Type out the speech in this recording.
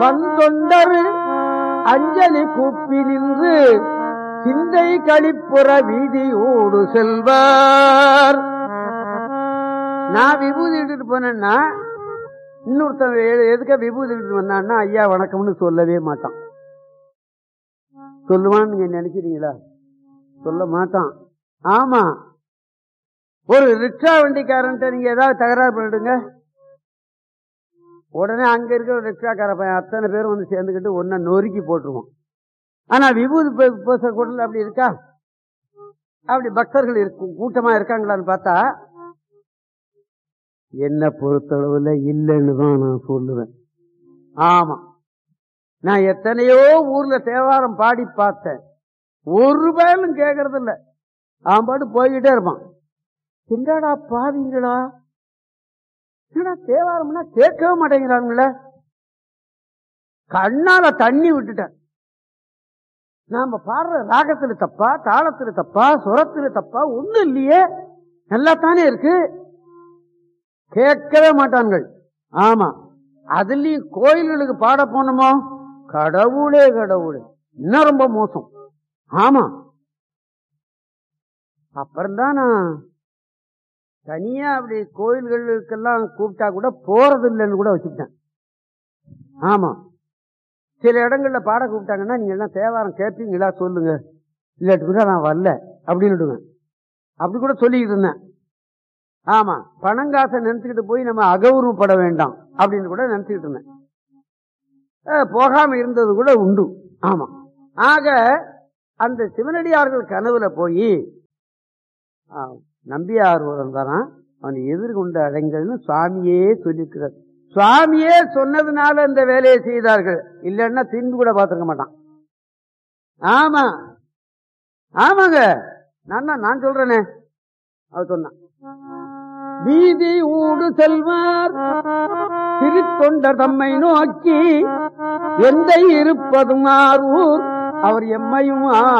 பந்தொண்டர் அஞ்சலி கூப்பி நின்று சிந்தை கழிப்புற வீதியோடு செல்வார் நான் விபூதி இட்டுட்டு போனேன்னா இன்னொருத்தன் எ- எதுக்க விபூதி இட்டுட்டு வந்தான்னா ஐயா வணக்கம்னு சொல்லவே மாட்டான் சொல்லுவான்னு நீங்க நினைக்கிறீங்களா சொல்ல மாட்டான் ஆமா ஒரு ரிக்ஷா வண்டிக்காரன்ட்ட நீங்க ஏதாவது தகராறு பண்ணிடுங்க உடனே அங்க இருக்கிற ஒரு ரிக்ஷாக்கார பையன் அத்தனை பேரும் வந்து சேர்ந்துக்கிட்டு ஒன்ன நொறுக்கி போட்டுருவோம் ஆனா விபூதி பூ- பூச கூடல அப்படி இருக்கா அப்படி பக்தர்கள் இருக்கும் கூட்டமா இருக்காங்களான்னு பார்த்தா என்ன பொறுத்தளவுல இல்லைன்னு தான் நான் சொல்லுவேன் ஆமா நான் எத்தனையோ ஊர்ல தேவாரம் பாடி பார்த்தேன் ஒரு பயலும் கேட்கறது இல்ல அவன் பாட்டு போய்கிட்டே இருப்பான் என்னடா பாவிங்களா என்னடா தேவாரம்னா கேட்கவே மாட்டேங்கிறாங்களே கண்ணால தண்ணி விட்டுட்டேன் நாம பாடுற ராகத்துல தப்பா தாளத்துல தப்பா சுரத்துல தப்பா ஒண்ணும் இல்லையே நல்லா தானே இருக்கு கேட்கவே மாட்டான்கள் ஆமா அதுலயும் கோயில்களுக்கு பாட போனோமோ கடவுளே கடவுளே இன்னும் ரொம்ப மோசம் ஆமா அப்புறம்தான் நான் தனியா அப்படி கோயில்களுக்கெல்லாம் கூப்பிட்டா கூட போறது இல்லைன்னு கூட வச்சுக்கிட்டேன் ஆமா சில இடங்கள்ல பாட கூப்பிட்டாங்கன்னா நீங்க எல்லாம் தேவாரம் கேட்பீங்களா சொல்லுங்க இல்லாட்டி கூட நான் வரல அப்படின்னு அப்படி கூட சொல்லிக்கிட்டு இருந்தேன் ஆமா பணங்காசை நினைச்சுக்கிட்டு போய் நம்ம அகௌரவப்பட வேண்டாம் அப்படின்னு கூட நினைச்சுக்கிட்டு இருந்தேன் அஹ், போகாம இருந்தது கூட உண்டு ஆமா ஆக அந்த சிவனடியார்கள் கனவுல போய் நம்பியார் இருந்தாராம் அவன் எதிர்கொண்டு அடைங்கள்னு சுவாமியே சொல்லியிருக்கிறார் சுவாமியே சொன்னதுனால இந்த வேலையை செய்தார்கள் இல்லைன்னா திரும்பி கூட பார்த்திருக்க மாட்டான் ஆமா ஆமாங்க நான் தான் நான் சொல்றேனே அவர் சொன்னான் வீதி ஊடு செல்வார் திருத்தொண்டர் தம்மை நோக்கி எந்தை இருப்பதும் ஆரூர் அவர் எம்மையும்